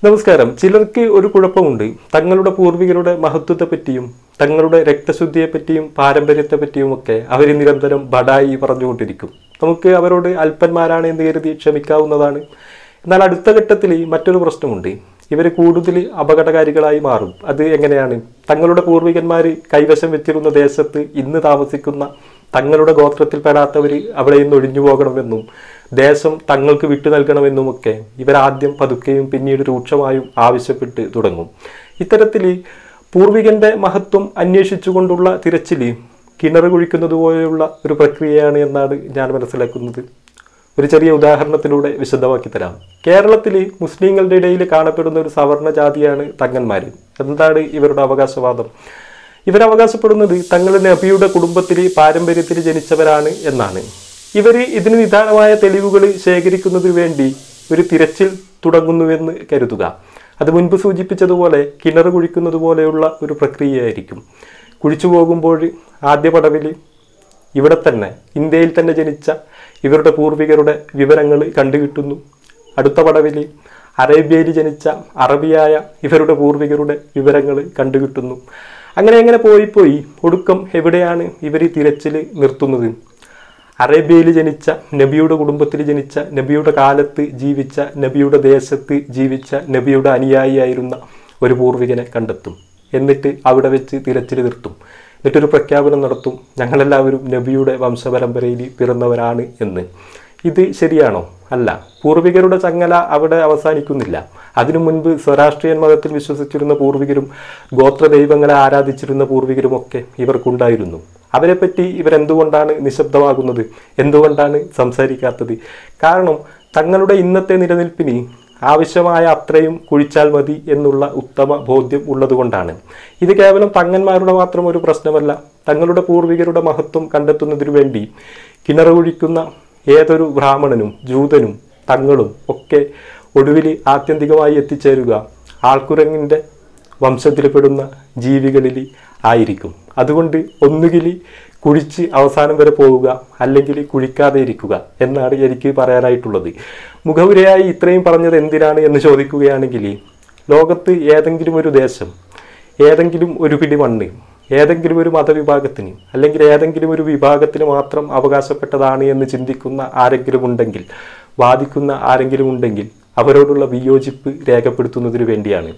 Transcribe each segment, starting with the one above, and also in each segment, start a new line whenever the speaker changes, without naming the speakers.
നമസ്കാരം ചിലർക്ക് ഒരു കുഴപ്പമുണ്ട് തങ്ങളുടെ പൂർവികരുടെ മഹത്വത്തെ പറ്റിയും തങ്ങളുടെ രക്തശുദ്ധിയെ പറ്റിയും പാരമ്പര്യത്തെ പറ്റിയും ഒക്കെ അവർ നിരന്തരം ബടായി പറഞ്ഞുകൊണ്ടിരിക്കും നമുക്ക് അവരോട് അല്പന്മാരാണ് എന്ന് കരുതി ക്ഷമിക്കാവുന്നതാണ് എന്നാൽ അടുത്ത ഘട്ടത്തിൽ മറ്റൊരു പ്രശ്നമുണ്ട് ഇവർ കൂടുതൽ അപകടകാരികളായി മാറും അത് എങ്ങനെയാണ് തങ്ങളുടെ പൂർവികന്മാർ കൈവശം വെച്ചിരുന്ന ദേശത്ത് ഇന്ന് താമസിക്കുന്ന തങ്ങളുടെ ഗോത്രത്തിൽപ്പെടാത്തവർ അവിടെ നിന്ന് ഒഴിഞ്ഞു പോകണമെന്നും ദേശം തങ്ങൾക്ക് വിട്ടു നൽകണമെന്നുമൊക്കെ ഇവരാദ്യം പതുക്കെയും പിന്നീട് രൂക്ഷമായും ആവശ്യപ്പെട്ട് തുടങ്ങും ഇത്തരത്തിൽ പൂർവികന്റെ മഹത്വം അന്വേഷിച്ചുകൊണ്ടുള്ള തിരച്ചിൽ കിണർ കുഴിക്കുന്നത് പോലെയുള്ള ഒരു പ്രക്രിയയാണ് എന്നാണ് ഞാൻ മനസ്സിലാക്കുന്നത് ഒരു ചെറിയ ഉദാഹരണത്തിലൂടെ വിശദമാക്കി തരാം കേരളത്തിൽ മുസ്ലിങ്ങളുടെ ഇടയിൽ കാണപ്പെടുന്ന ഒരു സവർണ ജാതിയാണ് തങ്ങന്മാർ എന്താണ് ഇവരുടെ അവകാശവാദം ഇവരവകാശപ്പെടുന്നത് തങ്ങളുടെ നബിയുടെ കുടുംബത്തിൽ പാരമ്പര്യത്തിൽ ജനിച്ചവരാണ് എന്നാണ് ഇവർ ഇതിന് നിദാനമായ തെളിവുകൾ ശേഖരിക്കുന്നതിന് വേണ്ടി ഒരു തിരച്ചിൽ തുടങ്ങുന്നുവെന്ന് കരുതുക അത് മുൻപ് സൂചിപ്പിച്ചതുപോലെ കിണർ കുഴിക്കുന്നത് പോലെയുള്ള ഒരു പ്രക്രിയയായിരിക്കും കുഴിച്ചു പോകുമ്പോൾ ആദ്യ പടവിൽ ഇവിടെ തന്നെ ഇന്ത്യയിൽ തന്നെ ജനിച്ച ഇവരുടെ പൂർവികരുടെ വിവരങ്ങൾ കണ്ടുകിട്ടുന്നു അടുത്ത പടവിൽ അറേബ്യയിൽ ജനിച്ച അറബിയായ ഇവരുടെ പൂർവികരുടെ വിവരങ്ങൾ കണ്ടുകിട്ടുന്നു അങ്ങനെ അങ്ങനെ പോയി പോയി ഒടുക്കം എവിടെയാണ് ഇവർ തിരച്ചിൽ നിർത്തുന്നത് അറേബ്യയിൽ ജനിച്ച നബിയുടെ കുടുംബത്തിൽ ജനിച്ച നബിയുടെ കാലത്ത് ജീവിച്ച നബിയുടെ ദേശത്ത് ജീവിച്ച നബിയുടെ അനുയായിയായിരുന്ന ഒരു പൂർവികനെ കണ്ടെത്തും എന്നിട്ട് അവിടെ വെച്ച് തിരച്ചിൽ നിർത്തും എന്നിട്ടൊരു പ്രഖ്യാപനം നടത്തും ഞങ്ങളെല്ലാവരും നബിയുടെ വംശപരമ്പരയിൽ പിറന്നവരാണ് എന്ന് ഇത് ശരിയാണോ അല്ല പൂർവികരുടെ ചങ്ങല അവിടെ അവസാനിക്കുന്നില്ല അതിനു മുൻപ് സ്വരാഷ്ട്രീയൻ മതത്തിൽ വിശ്വസിച്ചിരുന്ന പൂർവികരും ഗോത്ര ദൈവങ്ങളെ ആരാധിച്ചിരുന്ന പൂർവികരുമൊക്കെ ഇവർക്കുണ്ടായിരുന്നു അവരെപ്പറ്റി ഇവരെന്തുകൊണ്ടാണ് നിശബ്ദമാകുന്നത് എന്തുകൊണ്ടാണ് സംസാരിക്കാത്തത് കാരണം തങ്ങളുടെ ഇന്നത്തെ നിലനിൽപ്പിന് ആവശ്യമായ അത്രയും കുഴിച്ചാൽ മതി എന്നുള്ള ഉത്തമ ബോധ്യം ഉള്ളതുകൊണ്ടാണ് ഇത് കേവലം തങ്ങന്മാരുടെ മാത്രം ഒരു പ്രശ്നമല്ല തങ്ങളുടെ പൂർവികരുടെ മഹത്വം കണ്ടെത്തുന്നതിനു വേണ്ടി കിണർ കുഴിക്കുന്ന ഏതൊരു ബ്രാഹ്മണനും ജൂതനും തങ്ങളും ഒക്കെ ഒടുവിൽ ആത്യന്തികമായി എത്തിച്ചേരുക ആൾക്കുരങ്ങിൻ്റെ വംശത്തിൽപ്പെടുന്ന ജീവികളിൽ ആയിരിക്കും അതുകൊണ്ട് ഒന്നുകിൽ കുഴിച്ച് അവസാനം വരെ പോവുക അല്ലെങ്കിൽ കുഴിക്കാതെ ഇരിക്കുക എന്നാണ് എനിക്ക് പറയാനായിട്ടുള്ളത് മുഖവുരയായി ഇത്രയും പറഞ്ഞത് എന്തിനാണ് എന്ന് ചോദിക്കുകയാണെങ്കിൽ ലോകത്ത് ഏതെങ്കിലും ഒരു ദേശം ഏതെങ്കിലും ഒരു പിടി മണ്ണ് ഏതെങ്കിലും ഒരു മതവിഭാഗത്തിന് അല്ലെങ്കിൽ ഏതെങ്കിലും ഒരു വിഭാഗത്തിന് മാത്രം അവകാശപ്പെട്ടതാണ് എന്ന് ചിന്തിക്കുന്ന ആരെങ്കിലും ഉണ്ടെങ്കിൽ വാദിക്കുന്ന ആരെങ്കിലും ഉണ്ടെങ്കിൽ അവരോടുള്ള വിയോജിപ്പ് രേഖപ്പെടുത്തുന്നതിന് വേണ്ടിയാണ്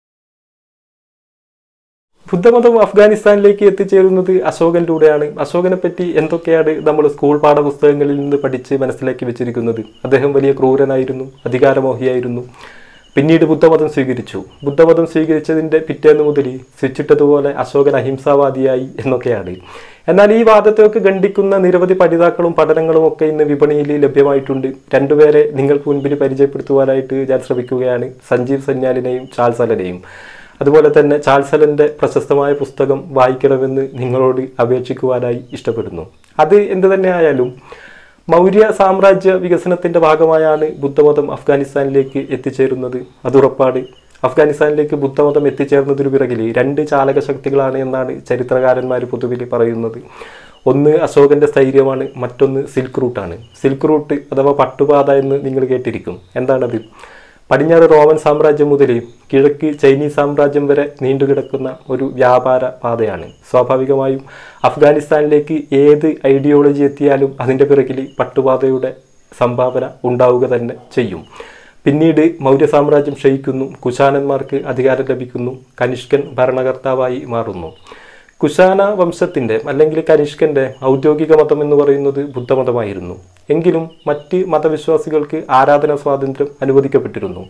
ബുദ്ധമതം അഫ്ഗാനിസ്ഥാനിലേക്ക് എത്തിച്ചേരുന്നത് അശോകനിലൂടെയാണ് അശോകനെ പറ്റി എന്തൊക്കെയാണ് നമ്മൾ സ്കൂൾ പാഠപുസ്തകങ്ങളിൽ നിന്ന് പഠിച്ച് മനസ്സിലാക്കി വെച്ചിരിക്കുന്നത് അദ്ദേഹം വലിയ ക്രൂരനായിരുന്നു അധികാരമോഹിയായിരുന്നു പിന്നീട് ബുദ്ധമതം സ്വീകരിച്ചു ബുദ്ധമതം സ്വീകരിച്ചതിൻ്റെ പിറ്റേന്ന് മുതൽ സ്വിച്ചിട്ടതുപോലെ അശോകൻ അഹിംസാവാദിയായി എന്നൊക്കെയാണ് എന്നാൽ ഈ വാദത്തെയൊക്കെ ഖണ്ഡിക്കുന്ന നിരവധി പഠിതാക്കളും പഠനങ്ങളും ഒക്കെ ഇന്ന് വിപണിയിൽ ലഭ്യമായിട്ടുണ്ട് രണ്ടുപേരെ നിങ്ങൾക്ക് മുൻപിൽ പരിചയപ്പെടുത്തുവാനായിട്ട് ഞാൻ ശ്രമിക്കുകയാണ് സഞ്ജീവ് സന്യാലിനെയും ചാൾസ് അലനെയും അതുപോലെ തന്നെ ചാൾസലന്റെ പ്രശസ്തമായ പുസ്തകം വായിക്കണമെന്ന് നിങ്ങളോട് അപേക്ഷിക്കുവാനായി ഇഷ്ടപ്പെടുന്നു അത് എന്ത് തന്നെ ആയാലും മൗര്യ സാമ്രാജ്യ വികസനത്തിന്റെ ഭാഗമായാണ് ബുദ്ധമതം അഫ്ഗാനിസ്ഥാനിലേക്ക് എത്തിച്ചേരുന്നത് അതുറപ്പാട് അഫ്ഗാനിസ്ഥാനിലേക്ക് ബുദ്ധമതം എത്തിച്ചേർന്നതിനു പിറകിൽ രണ്ട് ചാലക ശക്തികളാണ് എന്നാണ് ചരിത്രകാരന്മാർ പൊതുവിൽ പറയുന്നത് ഒന്ന് അശോകന്റെ സ്ഥൈര്യമാണ് മറ്റൊന്ന് സിൽക്ക് റൂട്ടാണ് സിൽക്ക് റൂട്ട് അഥവാ പട്ടുപാത എന്ന് നിങ്ങൾ കേട്ടിരിക്കും എന്താണത് പടിഞ്ഞാറ് റോമൻ സാമ്രാജ്യം മുതൽ കിഴക്ക് ചൈനീസ് സാമ്രാജ്യം വരെ നീണ്ടുകിടക്കുന്ന ഒരു വ്യാപാര പാതയാണ് സ്വാഭാവികമായും അഫ്ഗാനിസ്ഥാനിലേക്ക് ഏത് ഐഡിയോളജി എത്തിയാലും അതിൻ്റെ പിറകിൽ പട്ടുപാതയുടെ സംഭാവന ഉണ്ടാവുക തന്നെ ചെയ്യും പിന്നീട് മൗര്യ സാമ്രാജ്യം ക്ഷയിക്കുന്നു കുശാനന്മാർക്ക് അധികാരം ലഭിക്കുന്നു കനിഷ്കൻ ഭരണകർത്താവായി മാറുന്നു കുശാന വംശത്തിൻ്റെ അല്ലെങ്കിൽ കനിഷ്കന്റെ ഔദ്യോഗിക മതം എന്ന് പറയുന്നത് ബുദ്ധമതമായിരുന്നു എങ്കിലും മറ്റ് മതവിശ്വാസികൾക്ക് ആരാധന സ്വാതന്ത്ര്യം അനുവദിക്കപ്പെട്ടിരുന്നു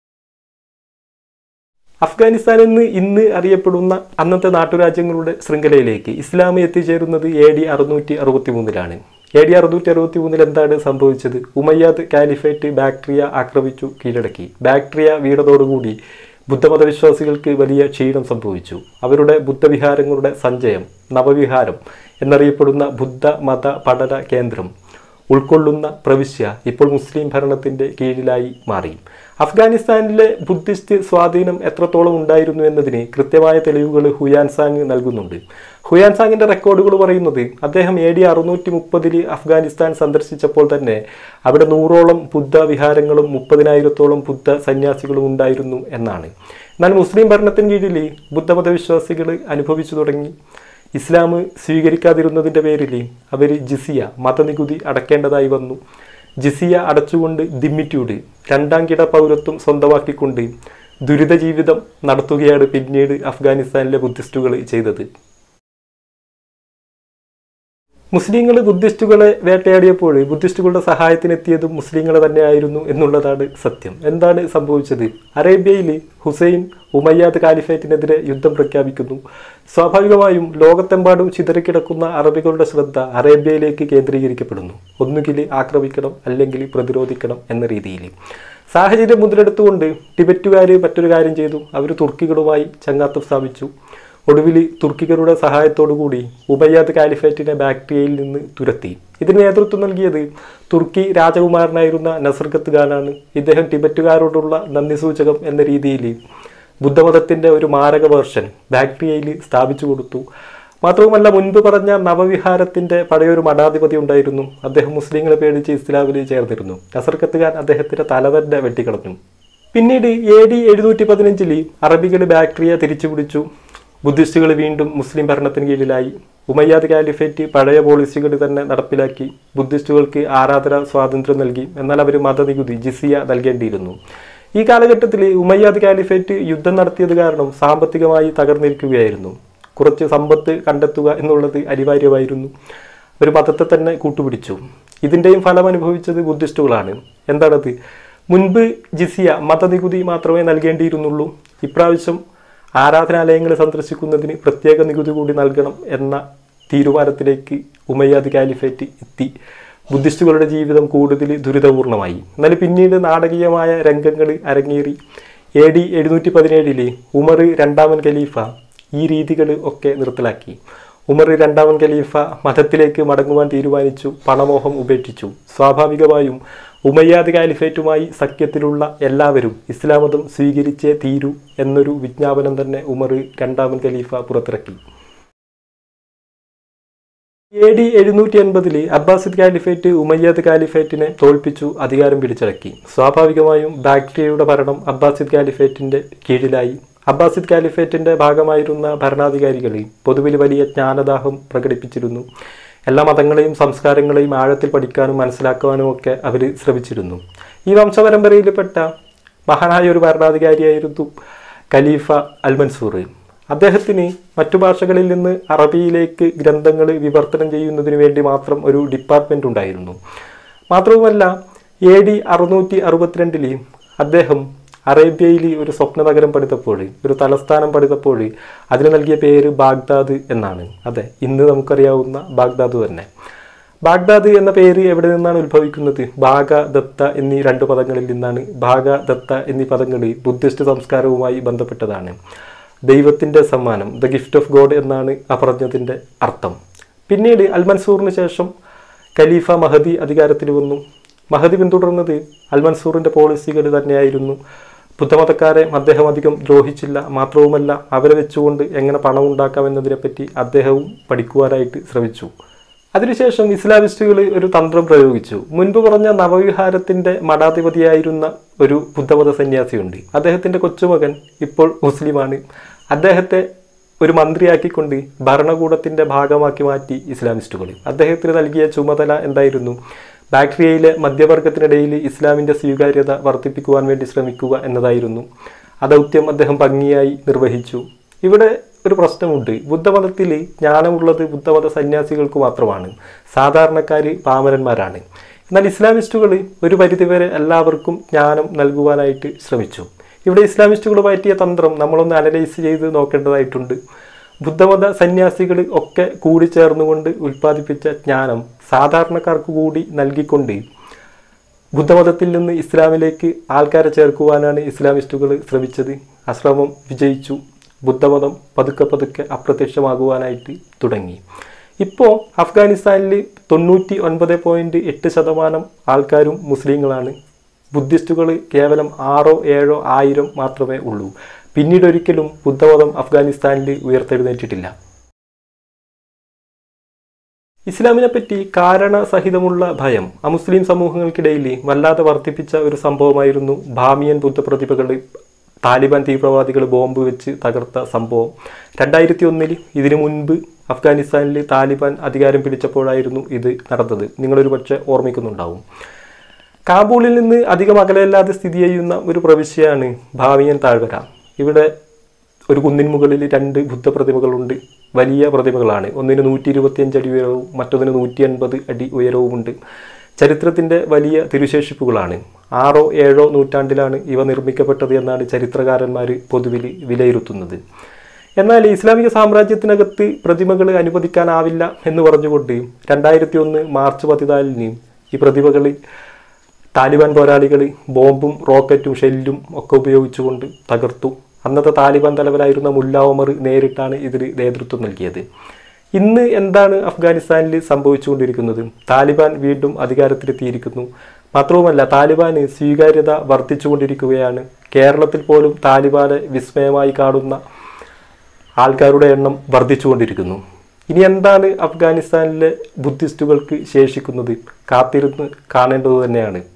അഫ്ഗാനിസ്ഥാൻ എന്ന് ഇന്ന് അറിയപ്പെടുന്ന അന്നത്തെ നാട്ടുരാജ്യങ്ങളുടെ ശൃംഖലയിലേക്ക് ഇസ്ലാം എത്തിച്ചേരുന്നത് എ ഡി അറുന്നൂറ്റി അറുപത്തി മൂന്നിലാണ് എ ഡി അറുന്നൂറ്റി അറുപത്തി മൂന്നിൽ എന്താണ് സംഭവിച്ചത് ഉമയ്യാദ് കാലിഫേറ്റ് ബാക്ടീരിയ ആക്രമിച്ചു കീഴടക്കി ബാക്ടീരിയ വീണതോടുകൂടി ബുദ്ധമത വിശ്വാസികൾക്ക് വലിയ ക്ഷീണം സംഭവിച്ചു അവരുടെ ബുദ്ധവിഹാരങ്ങളുടെ സഞ്ചയം നവവിഹാരം എന്നറിയപ്പെടുന്ന ബുദ്ധ മത പഠന കേന്ദ്രം ഉൾക്കൊള്ളുന്ന പ്രവിശ്യ ഇപ്പോൾ മുസ്ലിം ഭരണത്തിന്റെ കീഴിലായി മാറി അഫ്ഗാനിസ്ഥാനിലെ ബുദ്ധിസ്റ്റ് സ്വാധീനം എത്രത്തോളം ഉണ്ടായിരുന്നു എന്നതിന് കൃത്യമായ തെളിവുകൾ ഹുയാൻസാങ് നൽകുന്നുണ്ട് ഹുയാൻസാങ്ങിന്റെ റെക്കോർഡുകൾ പറയുന്നത് അദ്ദേഹം എ ഡി അറുന്നൂറ്റി മുപ്പതിൽ അഫ്ഗാനിസ്ഥാൻ സന്ദർശിച്ചപ്പോൾ തന്നെ അവിടെ നൂറോളം ബുദ്ധ വിഹാരങ്ങളും മുപ്പതിനായിരത്തോളം ബുദ്ധ സന്യാസികളും ഉണ്ടായിരുന്നു എന്നാണ് എന്നാൽ മുസ്ലിം ഭരണത്തിന് കീഴിൽ ബുദ്ധമത വിശ്വാസികൾ അനുഭവിച്ചു തുടങ്ങി ഇസ്ലാം സ്വീകരിക്കാതിരുന്നതിൻ്റെ പേരിൽ അവർ ജിസിയ മതനികുതി അടക്കേണ്ടതായി വന്നു ജിസിയ അടച്ചുകൊണ്ട് ദിമ്മിറ്റ്യൂഡ് രണ്ടാം കിട പൗരത്വം സ്വന്തമാക്കിക്കൊണ്ട് ദുരിത ജീവിതം നടത്തുകയാണ് പിന്നീട് അഫ്ഗാനിസ്ഥാനിലെ ബുദ്ധിസ്റ്റുകൾ ചെയ്തത് മുസ്ലിങ്ങൾ ബുദ്ധിസ്റ്റുകളെ വേട്ടയാടിയപ്പോൾ ബുദ്ധിസ്റ്റുകളുടെ സഹായത്തിനെത്തിയതും മുസ്ലിങ്ങൾ തന്നെയായിരുന്നു എന്നുള്ളതാണ് സത്യം എന്താണ് സംഭവിച്ചത് അറേബ്യയിൽ ഹുസൈൻ ഉമയ്യാദ് കാലിഫേറ്റിനെതിരെ യുദ്ധം പ്രഖ്യാപിക്കുന്നു സ്വാഭാവികമായും ലോകത്തെമ്പാടും ചിതറിക്കിടക്കുന്ന അറബികളുടെ ശ്രദ്ധ അറേബ്യയിലേക്ക് കേന്ദ്രീകരിക്കപ്പെടുന്നു ഒന്നുകിൽ ആക്രമിക്കണം അല്ലെങ്കിൽ പ്രതിരോധിക്കണം എന്ന രീതിയിൽ സാഹചര്യം മുതലെടുത്തുകൊണ്ട് ടിബറ്റുകാർ മറ്റൊരു കാര്യം ചെയ്തു അവർ തുർക്കികളുമായി ചങ്ങാത്തം സ്ഥാപിച്ചു ഒടുവിൽ തുർക്കികളുടെ സഹായത്തോടുകൂടി ഉബയ്യാദ് കാലിഫേറ്റിനെ ബാക്ടീരിയയിൽ നിന്ന് തുരത്തി ഇതിന് നേതൃത്വം നൽകിയത് തുർക്കി രാജകുമാരനായിരുന്ന നസർഗത്ത് ഖാനാണ് ഇദ്ദേഹം ടിബറ്റുകാരോടുള്ള നന്ദി സൂചകം എന്ന രീതിയിൽ ബുദ്ധമതത്തിൻ്റെ ഒരു മാരക വേർഷൻ ബാക്ടീരിയയിൽ സ്ഥാപിച്ചു കൊടുത്തു മാത്രവുമല്ല മുൻപ് പറഞ്ഞ നവവിഹാരത്തിൻ്റെ പഴയൊരു മഠാധിപതി ഉണ്ടായിരുന്നു അദ്ദേഹം മുസ്ലിങ്ങളെ പേടിച്ച് ഇസ്ലാമിൽ ചേർന്നിരുന്നു നസർഗത്ത് ഖാൻ അദ്ദേഹത്തിൻ്റെ തല തന്നെ വെട്ടിക്കളഞ്ഞു പിന്നീട് എ ഡി എഴുന്നൂറ്റി പതിനഞ്ചിൽ അറബികൾ ബാക്ടീരിയ തിരിച്ചുപിടിച്ചു ബുദ്ധിസ്റ്റുകൾ വീണ്ടും മുസ്ലിം ഭരണത്തിന് കീഴിലായി ഉമയ്യാദ് കാലിഫേറ്റ് പഴയ പോളിസികൾ തന്നെ നടപ്പിലാക്കി ബുദ്ധിസ്റ്റുകൾക്ക് ആരാധന സ്വാതന്ത്ര്യം നൽകി എന്നാൽ അവർ മതനികുതി ജിസിയ നൽകേണ്ടിയിരുന്നു ഈ കാലഘട്ടത്തിൽ ഉമയ്യാദ് കാലിഫേറ്റ് യുദ്ധം നടത്തിയത് കാരണം സാമ്പത്തികമായി തകർന്നിരിക്കുകയായിരുന്നു കുറച്ച് സമ്പത്ത് കണ്ടെത്തുക എന്നുള്ളത് അനിവാര്യമായിരുന്നു ഒരു മതത്തെ തന്നെ കൂട്ടുപിടിച്ചു ഇതിൻ്റെയും ഫലം അനുഭവിച്ചത് ബുദ്ധിസ്റ്റുകളാണ് എന്താണത് മുൻപ് ജിസിയ മതനികുതി മാത്രമേ നൽകേണ്ടിയിരുന്നുള്ളൂ ഇപ്രാവശ്യം ആരാധനാലയങ്ങൾ സന്ദർശിക്കുന്നതിന് പ്രത്യേക നികുതി കൂടി നൽകണം എന്ന തീരുമാനത്തിലേക്ക് ഉമയ്യാദ് കാലിഫേറ്റ് എത്തി ബുദ്ധിസ്റ്റുകളുടെ ജീവിതം കൂടുതൽ ദുരിതപൂർണമായി എന്നാൽ പിന്നീട് നാടകീയമായ രംഗങ്ങൾ അരങ്ങേറി എ ഡി എഴുന്നൂറ്റി പതിനേഴില് ഉമർ രണ്ടാമൻ ഖലീഫ ഈ രീതികൾ ഒക്കെ നിർത്തലാക്കി ഉമർ രണ്ടാമൻ ഖലീഫ മതത്തിലേക്ക് മടങ്ങുവാൻ തീരുമാനിച്ചു പണമോഹം ഉപേക്ഷിച്ചു സ്വാഭാവികമായും ഉമയ്യാദ് കാലിഫേറ്റുമായി സഖ്യത്തിലുള്ള എല്ലാവരും ഇസ്ലാം മതം സ്വീകരിച്ചേ തീരൂ എന്നൊരു വിജ്ഞാപനം തന്നെ ഉമർ രണ്ടാമൻ ഖലീഫ പുറത്തിറക്കി എ ഡി എഴുന്നൂറ്റി എൺപതിൽ അബ്ബാസിദ് കാലിഫേറ്റ് ഉമയ്യാദ് കാലിഫേറ്റിനെ തോൽപ്പിച്ചു അധികാരം പിടിച്ചടക്കി സ്വാഭാവികമായും ബാക്ടീരിയയുടെ ഭരണം അബ്ബാസിദ് കാലിഫേറ്റിന്റെ കീഴിലായി അബ്ബാസിദ് കാലിഫേറ്റിന്റെ ഭാഗമായിരുന്ന ഭരണാധികാരികൾ പൊതുവിൽ വലിയ ജ്ഞാനദാഹം പ്രകടിപ്പിച്ചിരുന്നു എല്ലാ മതങ്ങളെയും സംസ്കാരങ്ങളെയും ആഴത്തിൽ പഠിക്കാനും മനസ്സിലാക്കുവാനും ഒക്കെ അവർ ശ്രമിച്ചിരുന്നു ഈ വംശപരമ്പരയിൽപ്പെട്ട മഹാനായ ഒരു ഭരണാധികാരിയായിരുന്നു ഖലീഫ അൽ മൻസൂർ അദ്ദേഹത്തിന് മറ്റു ഭാഷകളിൽ നിന്ന് അറബിയിലേക്ക് ഗ്രന്ഥങ്ങൾ വിവർത്തനം ചെയ്യുന്നതിന് വേണ്ടി മാത്രം ഒരു ഡിപ്പാർട്ട്മെന്റ് ഉണ്ടായിരുന്നു മാത്രവുമല്ല എ ഡി അറുന്നൂറ്റി അറുപത്തിരണ്ടിൽ അദ്ദേഹം അറേബ്യയിൽ ഒരു സ്വപ്ന നഗരം പണിതപ്പോൾ ഒരു തലസ്ഥാനം പണിതപ്പോൾ അതിന് നൽകിയ പേര് ബാഗ്ദാദ് എന്നാണ് അതെ ഇന്ന് നമുക്കറിയാവുന്ന ബാഗ്ദാദ് തന്നെ ബാഗ്ദാദ് എന്ന പേര് എവിടെ നിന്നാണ് ഉത്ഭവിക്കുന്നത് ബാഗ ദത്ത എന്നീ രണ്ട് പദങ്ങളിൽ നിന്നാണ് ബാഗ ദത്ത എന്നീ പദങ്ങൾ ബുദ്ധിസ്റ്റ് സംസ്കാരവുമായി ബന്ധപ്പെട്ടതാണ് ദൈവത്തിൻ്റെ സമ്മാനം ദ ഗിഫ്റ്റ് ഓഫ് ഗോഡ് എന്നാണ് ആ പറഞ്ഞതിൻ്റെ അർത്ഥം പിന്നീട് അൽ മൻസൂറിന് ശേഷം ഖലീഫ മഹദി അധികാരത്തിൽ വന്നു മഹദി പിന്തുടർന്നത് അൽ മൻസൂറിൻ്റെ പോളിസികൾ തന്നെയായിരുന്നു ബുദ്ധമതക്കാരെ അദ്ദേഹം അധികം ദ്രോഹിച്ചില്ല മാത്രവുമല്ല അവരെ വെച്ചുകൊണ്ട് എങ്ങനെ പണം ഉണ്ടാക്കാം എന്നതിനെപ്പറ്റി അദ്ദേഹവും പഠിക്കുവാനായിട്ട് ശ്രമിച്ചു അതിനുശേഷം ഇസ്ലാമിസ്റ്റുകൾ ഒരു തന്ത്രം പ്രയോഗിച്ചു മുൻപ് പറഞ്ഞ നവവിഹാരത്തിന്റെ മഠാധിപതിയായിരുന്ന ഒരു ബുദ്ധമത സന്യാസിയുണ്ട് അദ്ദേഹത്തിന്റെ കൊച്ചുമകൻ ഇപ്പോൾ മുസ്ലിമാണ് അദ്ദേഹത്തെ ഒരു മന്ത്രിയാക്കിക്കൊണ്ട് ഭരണകൂടത്തിന്റെ ഭാഗമാക്കി മാറ്റി ഇസ്ലാമിസ്റ്റുകൾ അദ്ദേഹത്തിന് നൽകിയ ചുമതല എന്തായിരുന്നു ബാക്ടീരിയയിലെ മധ്യവർഗത്തിനിടയിൽ ഇസ്ലാമിന്റെ സ്വീകാര്യത വർദ്ധിപ്പിക്കുവാൻ വേണ്ടി ശ്രമിക്കുക എന്നതായിരുന്നു ആ ദൗത്യം അദ്ദേഹം ഭംഗിയായി നിർവഹിച്ചു ഇവിടെ ഒരു പ്രശ്നമുണ്ട് ബുദ്ധമതത്തിൽ ജ്ഞാനമുള്ളത് ബുദ്ധമത സന്യാസികൾക്ക് മാത്രമാണ് സാധാരണക്കാർ പാമരന്മാരാണ് എന്നാൽ ഇസ്ലാമിസ്റ്റുകൾ ഒരു പരിധിവരെ എല്ലാവർക്കും ജ്ഞാനം നൽകുവാനായിട്ട് ശ്രമിച്ചു ഇവിടെ ഇസ്ലാമിസ്റ്റുകൾ പറ്റിയ തന്ത്രം നമ്മളൊന്ന് അനലൈസ് ചെയ്ത് നോക്കേണ്ടതായിട്ടുണ്ട് ബുദ്ധമത സന്യാസികൾ ഒക്കെ കൂടിച്ചേർന്നുകൊണ്ട് ഉൽപ്പാദിപ്പിച്ച ജ്ഞാനം സാധാരണക്കാർക്ക് കൂടി നൽകിക്കൊണ്ട് ബുദ്ധമതത്തിൽ നിന്ന് ഇസ്ലാമിലേക്ക് ആൾക്കാരെ ചേർക്കുവാനാണ് ഇസ്ലാമിസ്റ്റുകൾ ശ്രമിച്ചത് ആ ശ്രമം വിജയിച്ചു ബുദ്ധമതം പതുക്കെ പതുക്കെ അപ്രത്യക്ഷമാകുവാനായിട്ട് തുടങ്ങി ഇപ്പോൾ അഫ്ഗാനിസ്ഥാനിൽ തൊണ്ണൂറ്റി ഒൻപത് പോയിൻറ്റ് എട്ട് ശതമാനം ആൾക്കാരും മുസ്ലിങ്ങളാണ് ബുദ്ധിസ്റ്റുകൾ കേവലം ആറോ ഏഴോ ആയിരം മാത്രമേ ഉള്ളൂ പിന്നീട് ഒരിക്കലും ബുദ്ധമതം അഫ്ഗാനിസ്ഥാനിൽ ഉയർത്തെഴുന്നേറ്റിട്ടില്ല ഇസ്ലാമിനെ പറ്റി കാരണസഹിതമുള്ള ഭയം അമുസ്ലിം സമൂഹങ്ങൾക്കിടയിൽ വല്ലാതെ വർദ്ധിപ്പിച്ച ഒരു സംഭവമായിരുന്നു ഭാമിയൻ ബുദ്ധപ്രതിഭകൾ താലിബാൻ തീവ്രവാദികൾ ബോംബ് വെച്ച് തകർത്ത സംഭവം രണ്ടായിരത്തി ഒന്നിൽ ഇതിനു മുൻപ് അഫ്ഗാനിസ്ഥാനിൽ താലിബാൻ അധികാരം പിടിച്ചപ്പോഴായിരുന്നു ഇത് നടന്നത് നിങ്ങളൊരു പക്ഷേ ഓർമ്മിക്കുന്നുണ്ടാവും കാബൂളിൽ നിന്ന് അധികം അകലെയല്ലാതെ സ്ഥിതി ചെയ്യുന്ന ഒരു പ്രവിശ്യയാണ് ഭാവിയൻ താഴ്വര ഇവിടെ ഒരു കുന്നിൻ മുകളിൽ രണ്ട് ബുദ്ധപ്രതിമകളുണ്ട് വലിയ പ്രതിമകളാണ് ഒന്നിന് നൂറ്റി ഇരുപത്തിയഞ്ച് അടി ഉയരവും മറ്റൊന്നിന് നൂറ്റി അൻപത് അടി ഉയരവുമുണ്ട് ചരിത്രത്തിൻ്റെ വലിയ തിരുശേഷിപ്പുകളാണ് ആറോ ഏഴോ നൂറ്റാണ്ടിലാണ് ഇവ നിർമ്മിക്കപ്പെട്ടത് എന്നാണ് ചരിത്രകാരന്മാർ പൊതുവിൽ വിലയിരുത്തുന്നത് എന്നാൽ ഇസ്ലാമിക സാമ്രാജ്യത്തിനകത്ത് പ്രതിമകൾ അനുവദിക്കാനാവില്ല എന്ന് പറഞ്ഞുകൊണ്ട് രണ്ടായിരത്തി ഒന്ന് മാർച്ച് പതിനാലിന് ഈ പ്രതിമകൾ താലിബാൻ പോരാളികൾ ബോംബും റോക്കറ്റും ഷെല്ലും ഒക്കെ ഉപയോഗിച്ചുകൊണ്ട് തകർത്തു അന്നത്തെ താലിബാൻ തലവനായിരുന്ന മുല്ല ഒമർ നേരിട്ടാണ് ഇതിന് നേതൃത്വം നൽകിയത് ഇന്ന് എന്താണ് അഫ്ഗാനിസ്ഥാനിൽ സംഭവിച്ചുകൊണ്ടിരിക്കുന്നത് താലിബാൻ വീണ്ടും അധികാരത്തിലെത്തിയിരിക്കുന്നു മാത്രവുമല്ല താലിബാന് സ്വീകാര്യത വർദ്ധിച്ചുകൊണ്ടിരിക്കുകയാണ് കേരളത്തിൽ പോലും താലിബാനെ വിസ്മയമായി കാണുന്ന ആൾക്കാരുടെ എണ്ണം വർദ്ധിച്ചുകൊണ്ടിരിക്കുന്നു ഇനി എന്താണ് അഫ്ഗാനിസ്ഥാനിലെ ബുദ്ധിസ്റ്റുകൾക്ക് ശേഷിക്കുന്നത് കാത്തിരുന്ന് കാണേണ്ടത് തന്നെയാണ്